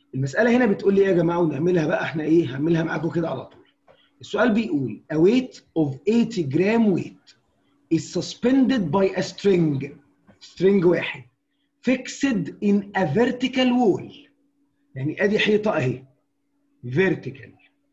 المساله هنا بتقول لي ايه يا جماعه ونعملها بقى احنا ايه هعملها معاكم كده على طول السؤال بيقول a weight of 80 gram weight is suspended by a string string واحد fixed in a vertical wall يعني ادي حيطه اهي vertical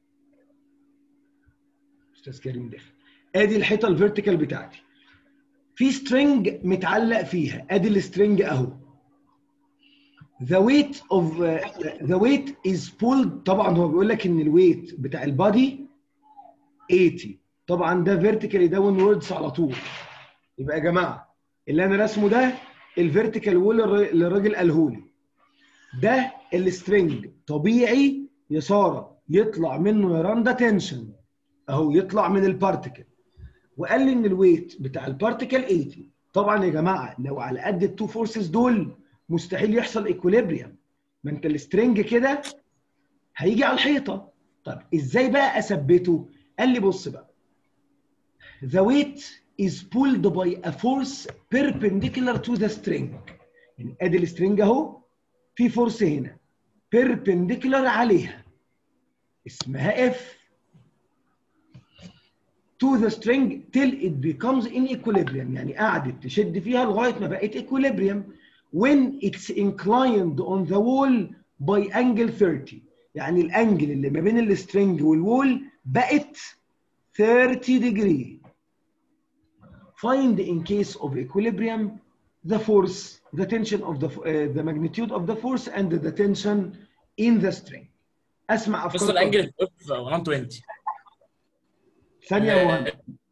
استاذ كريم داخل ادي الحيطه الفيرتيكال بتاعتي في string متعلق فيها ادي السترنج اهو the weight of uh, the weight is pulled طبعا هو بيقول لك ان الويت بتاع البادي 80 طبعا ده فيرتيكالي داون ووردز على طول يبقى يا جماعه اللي انا رسمه ده الفيرتيكال وول اللي الراجل قاله لي ده السترنج طبيعي يا ساره يطلع منه يا رندا تنشن اهو يطلع من البارتيكل وقال لي ان الويت بتاع البارتيكل 80 طبعا يا جماعه لو على قد التو فورسز دول مستحيل يحصل ايكوليبريم ما انت السترنج كده هيجي على الحيطه طب ازاي بقى اثبته قال لي بص بقى the weight is pulled by a force perpendicular to the string يعني ادي السترنج اهو في فورس هنا perpendicular عليها اسمها F to the string till it becomes in equilibrium يعني قعدت تشد فيها لغايه ما بقت equilibrium when it's inclined on the wall by angle 30 يعني الانجل اللي ما بين السترنج والوول بقت 30 degree find in case of equilibrium the force the tension of the uh, the magnitude of the force and the tension in the string اسمع بص افكار الانجل في 120 ثانيه وهن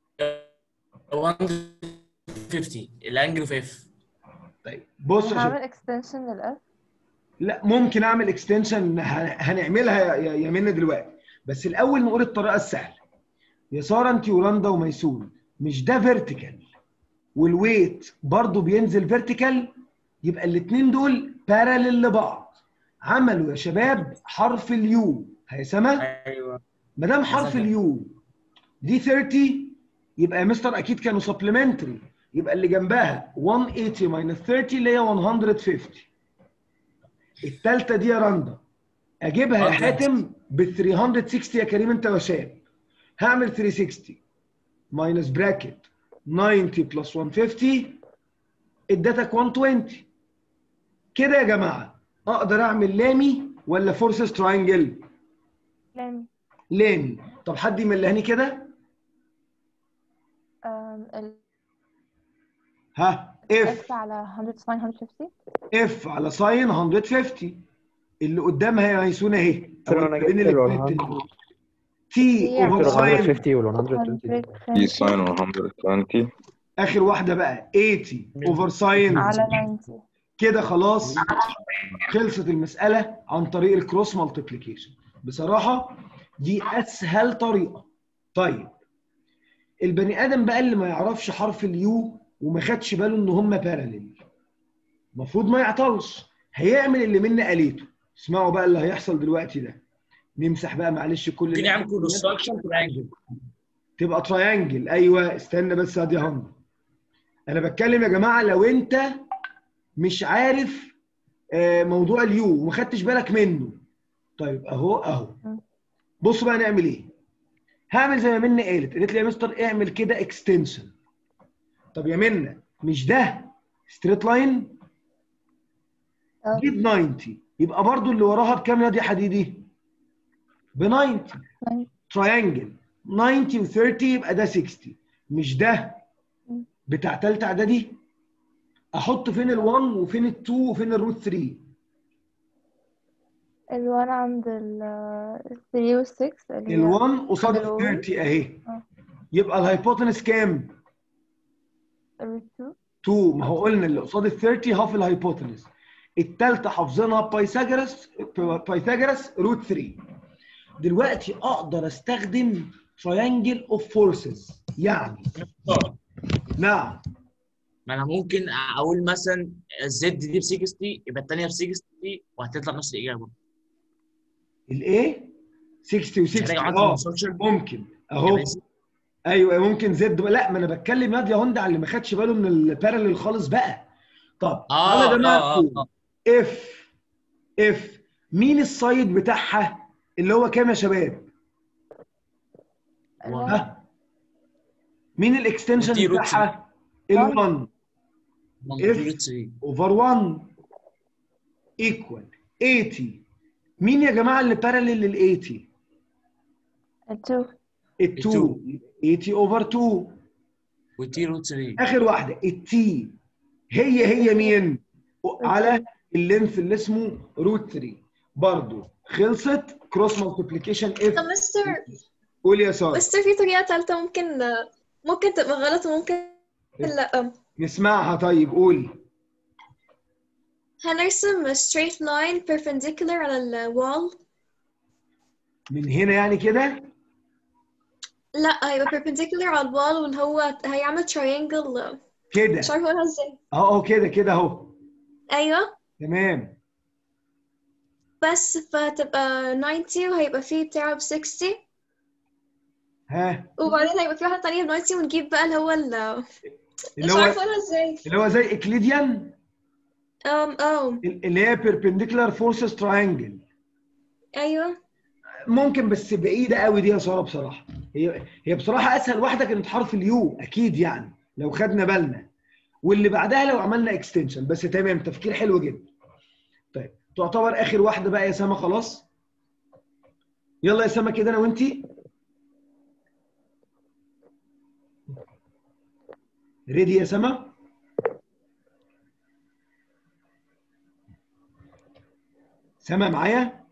150 الانجل في اف طيب بص يا هعمل شباب اكستنشن للاف لا ممكن اعمل اكستنشن هنعملها يا- يا يا منى دلوقتي بس الاول نقول الطريقه السهله يا ساره انت ورندا وميسون مش ده فيرتيكال والويت برضو بينزل فيرتيكال يبقى الاثنين دول باراليل لبعض عملوا يا شباب حرف اليو هيسمى ايوه ما دام حرف مثلاً. اليو دي 30 يبقى يا مستر اكيد كانوا سبلمنتري يبقى اللي جنبها 180 ماينس 30 اللي هي 150 الثالثه دي يا رندا اجيبها يا 100. حاتم ب 360 يا كريم انت وشاب هعمل 360 ماينس براكت 90 بلس 150 ادتك 120 كده يا جماعه اقدر اعمل لامي ولا فورسز تراينجل لامي لامي طب حد يملهني كده آم، ال ها اف اف على 100 ساين 150 اف على ساين 150 اللي قدامها يا ميسونه اهي ترى أو أنا ما بين جبت ال الاتنين 100. تي هي اوفر ال ساين 150 وال 120 دي ساين 120 اخر واحده بقى 80 اوفر ساين على 90 كده خلاص خلصت المساله عن طريق الكروس مالتيبليكيشن بصراحه دي اسهل طريقه طيب البني ادم بقى اللي ما يعرفش حرف اليو وما خدش باله ان هم باراليل المفروض ما يعطلش هيعمل اللي منا قاليته اسمعوا بقى اللي هيحصل دلوقتي ده نمسح بقى معلش كل ممكن اللي يعمل إحنا- كونستراكشن ترينجل تبقى تراينجل ايوه استنى بس يا دي هند انا بتكلم يا جماعه لو انت مش عارف آه، موضوع اليو وما خدتش بالك منه طيب اهو اهو بصوا بقى نعمل ايه هعمل زي ما منى قالت قالت لي يا مستر اعمل كده اكستنشن طب يا منى مش ده ستريت لاين آه. جيب 90 يبقى برضو اللي وراها بكام يا دي حديدي ب 90 90. تراينجل 90 و30 يبقى ده 60 مش ده بتاع تالتة اعدادي احط فين ال1 وفين ال2 وفين الروت 3 ال1 عند ال 3 وال 6 اللي هي ال1 قصاد عند ال الأول. 30 اهي آه. يبقى الهايبوتنس كام؟ الروت 2 2 ما هو قلنا اللي قصاد ال 30 هاف الهايبوتنس التالتة حافظينها بايثاجورس بايثاجورس روت 3 دلوقتي اقدر استخدم تراينجل اوف فورسز يعني نعم ما انا ممكن اقول مثلا الزد دي ب 60 يبقى الثانيه ب 60 وهتطلع نفس الاجابه الايه 60 مش محتاج و60 اعمل اه construction. ممكن اهو يبقى ايوه ممكن زد لا ما انا بتكلم يا هوندا على اللي ما خدش باله من الباراليل خالص بقى طب اه انا اه اه جماعه آه. اف اف مين السايد بتاعها اللي هو كام يا شباب الوان. ها مين الاكستنشن وتي روت بتاعها ال1 منظور 3 اوفر 1 ايكوال 80 مين يا جماعه اللي باراليل لل 80 التو ال 2 80 اوفر 2 وتي روت 3 اخر واحده التي هي هي مين على اللينث اللي اسمه روت 3 برضو خلصت كروس مالتيبليكيشن اف طب مستر قول يا ساره مستر في طريقة تالتة ممكن ممكن تبقى غلط وممكن لا نسمعها طيب قولي هنرسم straight line perpendicular على الوال من هنا يعني كده لا هيبقى perpendicular على الوال واللي هو هيعمل triangle كده مش عارفة اقولها ازاي اهو كده كده اهو ايوه تمام بس فتبقى 90 وهيبقى فيه بتاعه ب 60 ها وبعدين هيبقى في واحدة تانية ب 90 ونجيب بقى اللي هو ال اللي مش هو عارفة اقولها ازاي اللي هو زي اكليديان ام اه اللي هي perpendicular forces triangle ايوه ممكن بس بعيده قوي دي يا ساره بصراحه هي هي بصراحه اسهل واحده كانت حرف اليو اكيد يعني لو خدنا بالنا واللي بعدها لو عملنا اكستنشن بس تمام تفكير حلو جدا طيب تعتبر اخر واحده بقى يا سما خلاص يلا يا سما كده انا وانتي ريدي يا سما سما معايا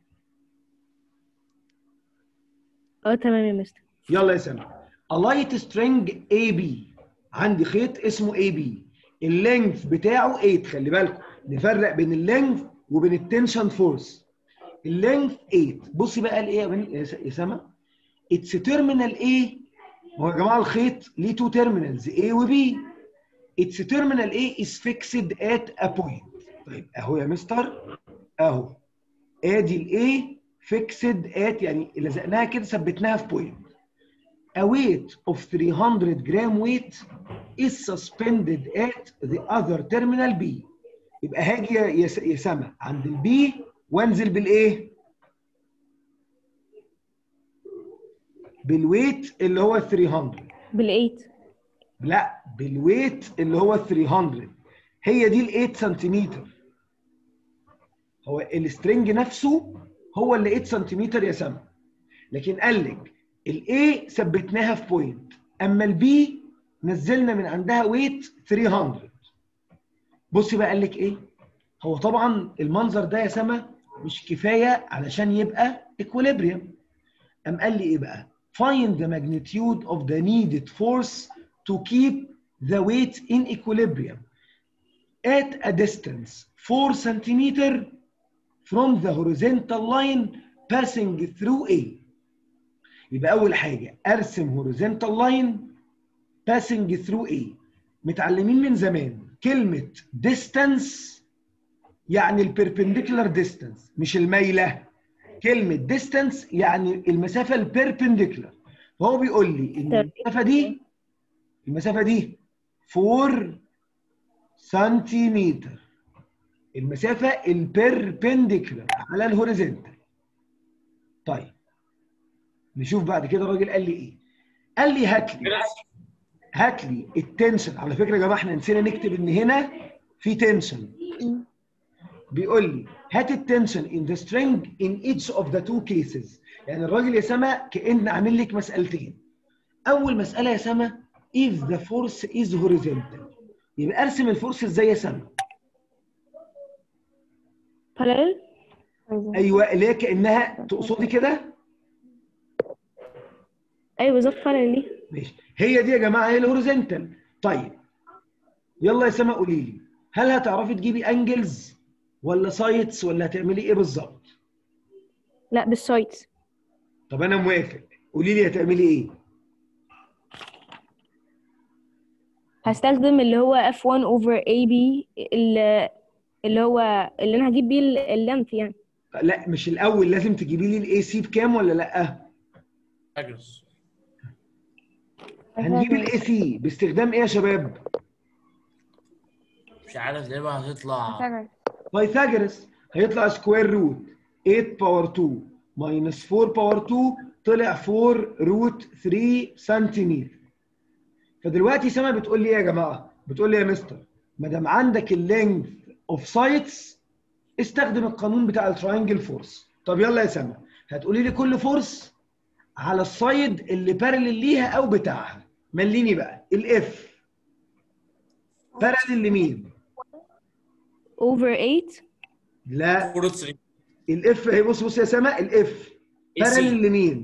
اه تمام يا مستر يلا يا سما a light string AB عندي خيط اسمه AB اللينث بتاعه 8 خلي بالكم نفرق بين اللينث وبين التنشن فورس اللينث 8 بصي بقى الايه يا بني يا س- يا سما اتس تيرمينال A هو يا جماعه الخيط ليه تو تيرمينالز A و B اتس تيرمينال A is fixed at a point طيب اهو يا مستر اهو ادي الاي فيكسد ات يعني لزقناها كده ثبتناها في بوينت A weight of 300 gram weight is suspended at the other terminal B. يبقى هاجي يا يا س- يا سما عند البي وانزل بالايه؟ بالويت اللي هو 300 بالايت لا بالويت اللي هو 300 هي دي ال 8 سنتيمتر هو السترنج نفسه هو اللي 8 سنتيمتر يا سما لكن قال لك الاي ثبتناها في بوينت اما البي نزلنا من عندها ويت 300 بصي بقى قال لك ايه هو طبعا المنظر ده يا سما مش كفايه علشان يبقى equilibrium قام قال لي ايه بقى find the magnitude of the needed force to keep the weight in equilibrium at a distance 4 centimeter from the horizontal line passing through A يبقى أول حاجة أرسم horizontal line passing through A متعلمين من زمان كلمة distance يعني البربنديكولار distance مش الميلة كلمة distance يعني المسافة البربنديكولار فهو بيقول لي إن المسافة دي المسافة دي 4 سنتيمتر المسافة البربنديكولار على الهوريزونتال طيب نشوف بعد كده الراجل قال لي ايه قال لي هات لي هات لي التنشن على فكره يا جماعه احنا نسينا نكتب ان هنا في تنشن بيقول لي هات التنشن in the string in each of the two cases يعني الراجل يا سما كأن عامل لك مسألتين أول مسألة يا سما if the force is horizontal يبقى أرسم الفورس ازاي يا سما parallel أيوه اللي هي كأنها تقصدي كده ايوه بالظبط parallel ماشي هي دي يا جماعة هي الهوريزونتال طيب يلا يا سما قولي لي هل هتعرفي تجيبي انجلز ولا سايتس ولا هتعملي ايه بالظبط؟ لا بالسايتس طب انا موافق قولي لي هتعملي ايه؟ هستخدم اللي هو F1 over AB اللي اللي هو اللي انا هجيب بيه اللينث يعني لا مش الاول لازم تجيبي لي الاي سي بكام ولا لا؟ اجلس هنجيب الاي سي باستخدام ايه يا شباب؟ مش عارف ليه بقى هتطلع Pythagoras. بايثاجورس هيطلع سكوير روت 8 باور 2 ماينس 4 باور 2 طلع 4 روت 3 سنتيمتر فدلوقتي سما بتقول لي ايه يا جماعه؟ بتقول لي يا مستر ما دام عندك اللينث اوف سايتس استخدم القانون بتاع التراينجل فورس طب يلا يا سما هتقولي لي كل فورس على السايد اللي بارلل ليها او بتاعها مليني بقى الاف بارلل لمين؟ over 8 لا 4 3 الاف هي بص بص يا سما الاف AC. بارلل لمين؟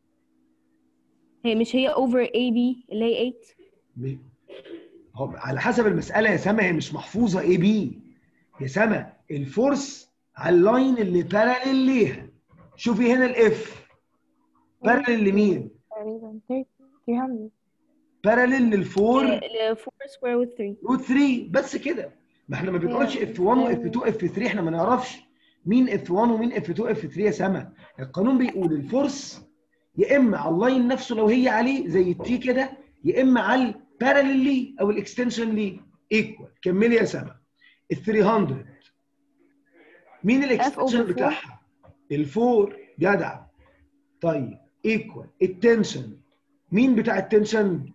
هي مش هي over AB اللي هي 8 ب- هو على حسب المسألة يا سما هي مش محفوظة اي بي يا سما الفورس على اللاين اللي بارلل ليها شوفي هنا الاف بارلل لمين؟ تقريبا 30 300 بارلل للفور ل 4 square root 3 روت 3 بس كده ما احنا ما بنقولش اف 1 واف 2 اف 3 احنا ما نعرفش مين اف 1 ومين اف 2 اف 3 يا سما القانون بيقول الفورس يا اما على اللاين نفسه لو هي عليه زي التي كده يا اما على البارلل ليه او الاكستنشن ليه ايكوال كملي يا سما ال 300 مين الاكستنشن over four. بتاعها؟ الفور جدع طيب ايكوال التنشن مين بتاع التنشن؟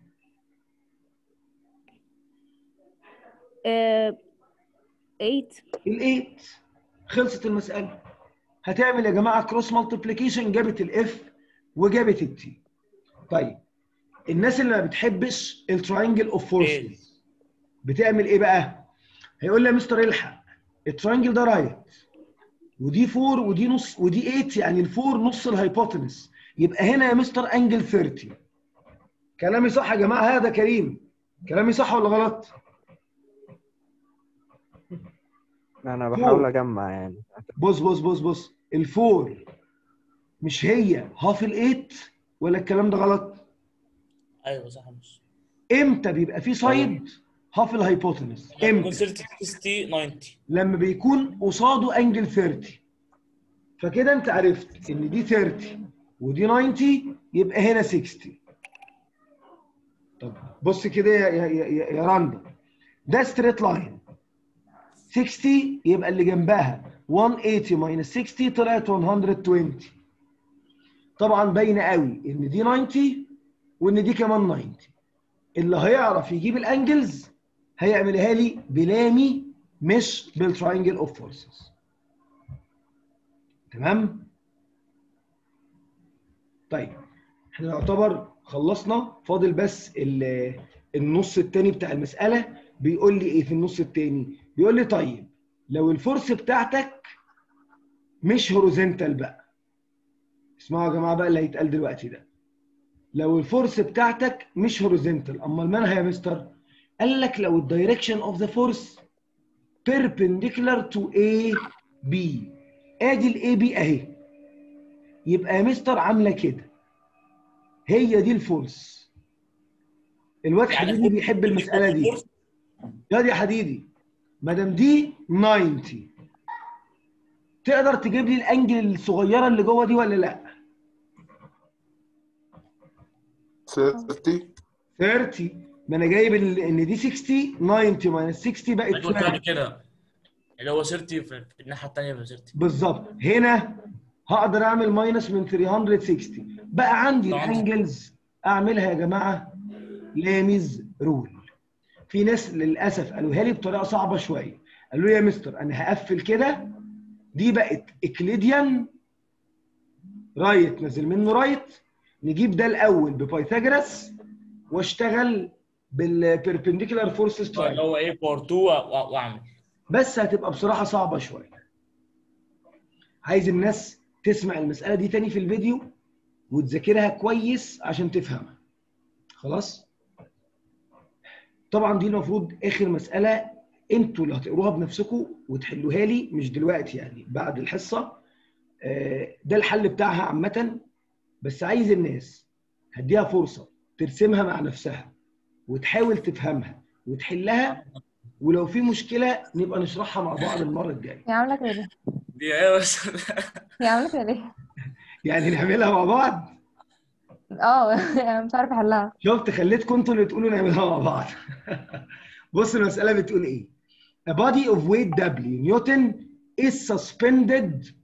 آه، 8 الايت خلصت المساله هتعمل يا جماعه كروس مالتيبليكيشن جابت الاف وجابت التي طيب الناس اللي ما بتحبش التراينجل اوف فورسز بتعمل ايه بقى هيقول لي يا مستر الحق التراينجل ده رايت ودي 4 ودي نص ودي 8 يعني الفور نص الهايبوتنس يبقى هنا يا مستر انجل 30 كلامي صح يا جماعه هذا كريم كلامي صح ولا غلط انا بحاول اجمع يعني بص بص بص بص الفور مش هي هاف الايت ولا الكلام ده غلط ايوه صح مش امتى بيبقى في سايد هاف الهايبوتنس يكون امتى 30 60 90 لما بيكون قصاده انجل 30 فكده انت عرفت ان دي 30 ودي 90 يبقى هنا 60 طب بص كده يا يا يا, يا رندا ده ستريت لاين 60 يبقى اللي جنبها 180 ماينس 60 طلعت 120 طبعا باينه قوي ان دي 90 وان دي كمان 90 اللي هيعرف يجيب الانجلز هيعملها لي بلامي مش بالتراينجل اوف فورسز تمام طيب احنا يعتبر خلصنا فاضل بس ال- النص التاني بتاع المسألة بيقول لي ايه في النص التاني بيقول لي طيب لو الفورس بتاعتك مش هوريزونتال بقى اسمعوا يا جماعة بقى اللي هيتقال دلوقتي ده لو الفورس بتاعتك مش هوريزونتال امال مالها يا مستر قال لك لو الدايركشن اوف ذا فورس perpendicular to A B ادي الاي بي اهي يبقى يا مستر عامله كده هي دي الفورس الواد يعني حبيبي بيحب المساله دي يا دي يا حديدي ما دام دي 90 تقدر تجيب لي الانجل الصغيره اللي جوه دي ولا لا 30 30 ما انا جايب ال- ان دي 60 90 ماينس 60 بقت انا قلت 12 قبل كده اللي هو 30 في في الناحيه الثانيه في 30 بالظبط هنا هقدر اعمل ماينس من 360 بقى عندي طبعاً. الانجلز اعملها يا جماعه لاميز رول في ناس للاسف قالوها لي بطريقه صعبه شويه قالوا لي يا مستر انا هقفل كده دي بقت اكليديان رايت نزل منه رايت نجيب ده الاول ببايثاجورس واشتغل بالبربنديكولار فورسز اللي هو ايه بار 2 واعمل بس هتبقى بصراحه صعبه شويه عايز الناس تسمع المساله دي تاني في الفيديو وتذاكرها كويس عشان تفهمها خلاص طبعا دي المفروض اخر مساله انتوا اللي هتقروها بنفسكم وتحلوها لي مش دلوقتي يعني بعد الحصه آه، ده الحل بتاعها عامه بس عايز الناس هديها فرصه ترسمها مع نفسها وتحاول تفهمها وتحلها ولو في مشكله نبقى نشرحها مع بعض المره الجايه هي عاملة كده ليه؟ دي ايه بس هي عاملة كده ليه؟ يعني نعملها مع بعض اه انا مش عارفة احلها شفت خليتكم انتوا اللي تقولوا نعملها مع بعض بص المساله بتقول ايه A body of weight W Newton is suspended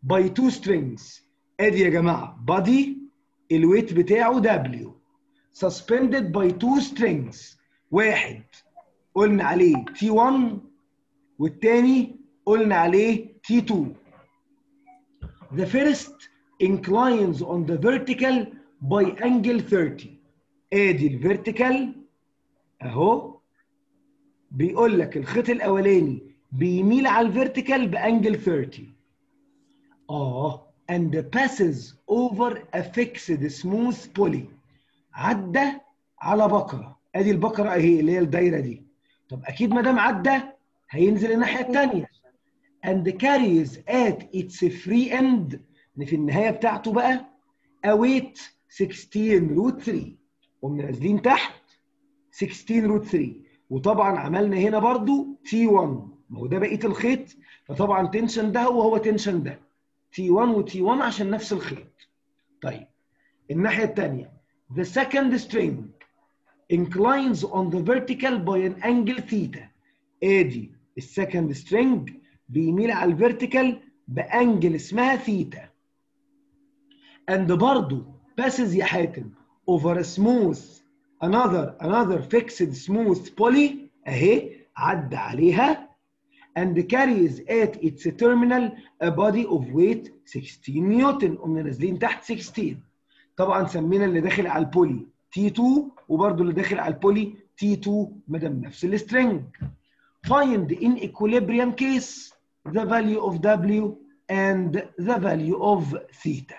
by two strings ادي يا جماعه body الويت بتاعه W suspended by two strings واحد قلنا عليه T1 والتاني قلنا عليه T2 the first inclines on the vertical by angle 30 ادي الفيرتيكال اهو بيقول لك الخيط الاولاني بيميل على الفيرتيكال بانجل 30 اه and passes over a fixed smooth pulley عدى على بكره ادي البكره اهي اللي هي الدايره دي طب اكيد ما دام عدى هينزل الناحيه الثانيه and carries at its free end إن في النهايه بتاعته بقى await 16 روت 3 قمنا نازلين تحت 16 روت 3 وطبعا عملنا هنا برضو تي 1 ما هو ده بقيه الخيط فطبعا تنشن ده هو هو تنشن ده تي 1 وتي 1 عشان نفس الخيط طيب الناحيه الثانيه the second string inclines on the vertical by an angle theta ادي السكند string بيميل على الفيرتيكال بانجل اسمها ثيتا and برضو passes يا حاتم over a smooth another another fixed smooth pulley اهي عدى عليها and carries at its terminal a body of weight 16 نيوتن قمنا نازلين تحت 16 طبعا سمينا اللي داخل على البولي T2 وبرضه اللي داخل على البولي T2 ما دام نفس السترنج find in equilibrium case the value of W and the value of theta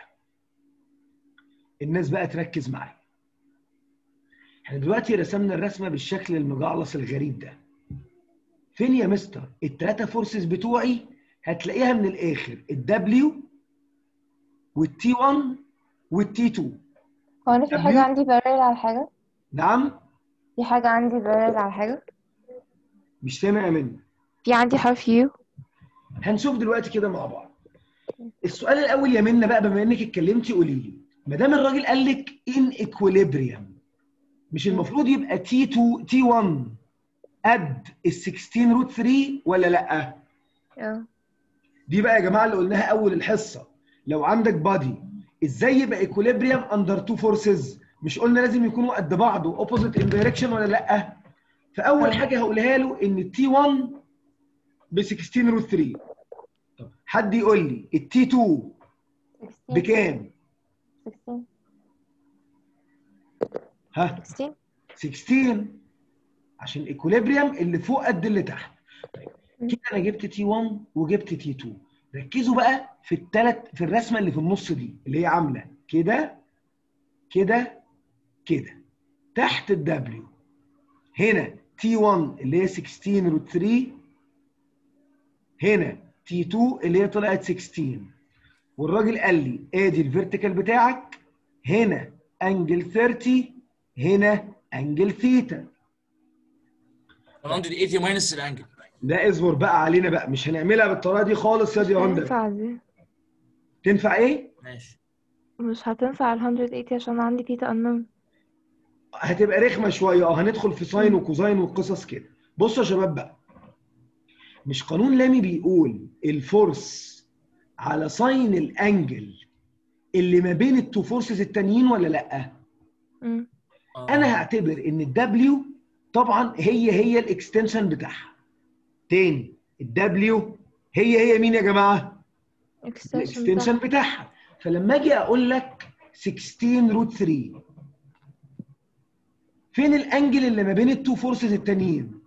الناس بقى تركز معايا احنا دلوقتي رسمنا الرسمه بالشكل المجعلص الغريب ده فين يا مستر الثلاثه فورسز بتوعي هتلاقيها من الاخر الدبليو والتي 1 والتي 2 هو انا في W. حاجة عندي بارل على حاجة نعم في حاجة عندي بارل على حاجة مش سامع مني في عندي حرف يو هنشوف دلوقتي كده مع بعض السؤال الاول يا منى بقى بما انك اتكلمتي قولي لي ما دام الراجل قال لك ان ايكوليبريم مش المفروض يبقى تي 2 تي 1 قد ال 16 روت 3 ولا لا اه دي بقى يا جماعه اللي قلناها اول الحصه لو عندك بادي ازاي يبقى ايكوليبريم اندر تو فورسز مش قلنا لازم يكونوا قد بعض واوبوزيت ان دايركشن ولا لا فاول أيوة. حاجه هقولها له ان التي 1 ب 16 روت 3 طب حد يقول لي التي 2 بكام 16 ها 16 16 عشان الايكوليبريم اللي فوق قد اللي تحت طيب كده انا جبت تي 1 وجبت تي 2 ركزوا بقى في الثلاث في الرسمه اللي في النص دي اللي هي عامله كده كده كده تحت الدبليو هنا تي 1 اللي هي 16 روت 3 هنا تي 2 اللي هي طلعت 16 والراجل قال لي ادي الفيرتيكال بتاعك هنا انجل 30 هنا انجل ثيتا 180 ماينس الانجل لا اصبر بقى علينا بقى مش هنعملها بالطريقه دي خالص يا دي هوندا هتنفع دي تنفع ايه؟ ماشي مش هتنفع ال 180 عشان عندي تيتا unknown هتبقى رخمه شويه اه هندخل في ساين وكوزاين وقصص كده بصوا يا شباب بقى مش قانون لامي بيقول الفورس على ساين الانجل اللي ما بين التو فورسز التانيين ولا لا؟ مم. آه. انا هعتبر ان الدبليو طبعا هي هي الاكستنشن بتاعها تاني الدبليو هي هي مين يا جماعه؟ extension الاكستنشن بتاعها. بتاعها فلما اجي اقول لك 16 روت 3 فين الانجل اللي ما بين التو فورسز التانيين؟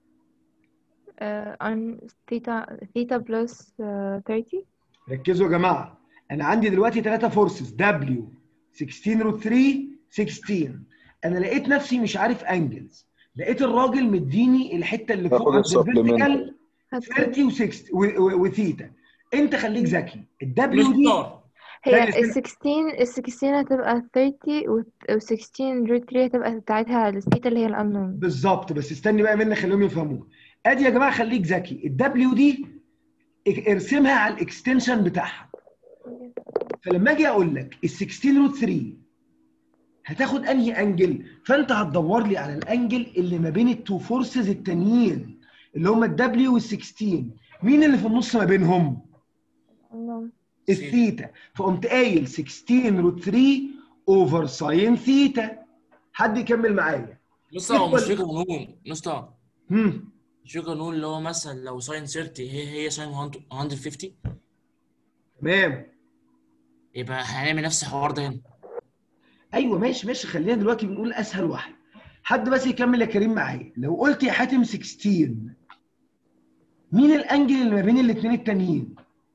آه، عن ثيتا ثيتا بلس 30 ركزوا يا جماعه انا عندي دلوقتي ثلاثه فورسز دبليو 16 روت 3 16 انا لقيت نفسي مش عارف انجلز لقيت الراجل مديني الحته اللي فوق باخد عند السبلمنت. الفيرتيكال هت- 30 و60 وثيتا انت خليك ذكي الدبليو دي مختار هي ثانية، ال 16 ال 16 هتبقى 30 و 16 روت 3 هتبقى بتاعتها الثيتا اللي هي الانون بالظبط بس استني بقى مني خليهم يفهموها ادي يا جماعه خليك ذكي الدبليو دي ارسمها على الاكستنشن بتاعها فلما اجي اقول لك ال 16 روت 3 هتاخد انهي انجل فانت هتدور لي على الانجل اللي ما بين التو فورسز التانيين اللي هم الدبليو وال 16 مين اللي في النص ما بينهم الثيتا فقمت قايل 16 روت 3 اوفر ساين ثيتا حد يكمل معايا مستر هو مش في قانون مستر هم مش في قانون اللي هو مثلا لو ساين 30 هي هي ساين 150 تمام يبقى هنعمل نفس الحوار ده هنا ايوه ماشي ماشي خلينا دلوقتي بنقول اسهل واحد حد بس يكمل يا كريم معايا لو قلت يا حاتم 16 مين الانجل اللي ما بين الاثنين التانيين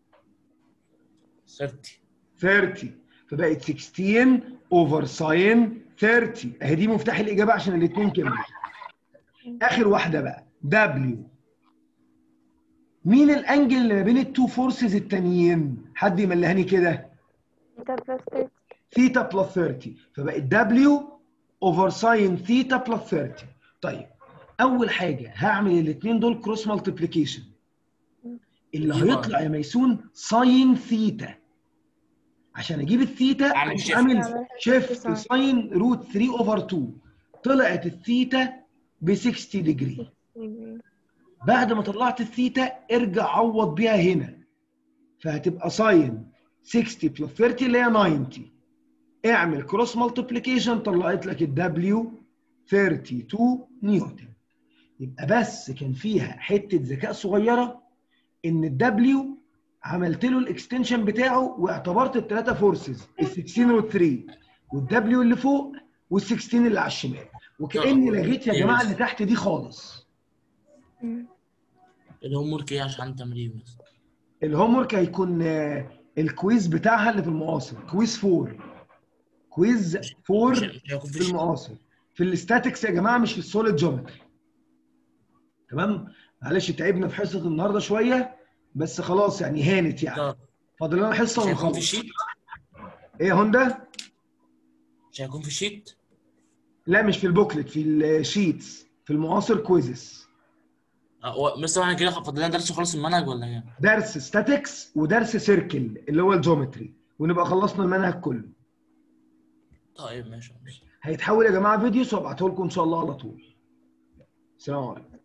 30 30 فبقت 16 اوفر ساين 30 اهي دي مفتاح الاجابه عشان الاثنين كملوا اخر واحده بقى دبليو مين الانجل اللي ما بين التو فورسز التانيين حد يملهاني كده ثيتا بلس 30 ثيتا بلس 30 فبقت دبليو اوفر ساين ثيتا بلس 30 طيب اول حاجه هعمل الاثنين دول كروس مالتيبليكيشن اللي أيوة. هيطلع يا ميسون ساين ثيتا عشان اجيب الثيتا أعمل أقوم shift. عامل شيفت تسعة. ساين روت 3 اوفر 2 طلعت الثيتا ب 60 ديجري بعد ما طلعت الثيتا ارجع عوض بيها هنا فهتبقى ساين 60 بلس 30 اللي هي 90 اعمل كروس مالتيبليكيشن طلعت لك الدبليو 32 نيوتن يبقى بس كان فيها حته ذكاء صغيره ان الدبليو عملت له الاكستنشن بتاعه واعتبرت الثلاثه فورسز ال 16 وال 3 والدبليو اللي فوق وال 16 اللي على الشمال وكاني لغيت يا جماعه اللي تحت دي خالص الهوم ورك ايه عشان تمرين بس الهوم ورك هيكون آه، الكويز بتاعها اللي في المعاصر كويز 4 كويز 4 مش مش هيكون في في المعاصر في الاستاتكس يا جماعه مش في السوليد جيومتري تمام معلش تعبنا في حصه النهارده شويه بس خلاص يعني هانت يعني طب فاضل لنا حصه مش هيكون في ونخلص شيت ايه يا هوندا مش هيكون في شيت لا مش في البوكلت في الشيتس في المعاصر كويزز مستر احنا كده فاضل لنا درس خالص المنهج ولا ايه؟ درس ستاتكس ودرس سيركل اللي هو الجيومتري ونبقى خلصنا المنهج كله طيب ماشي هيتحول يا جماعه فيديوز وابعته لكم ان شاء الله على طول السلام عليكم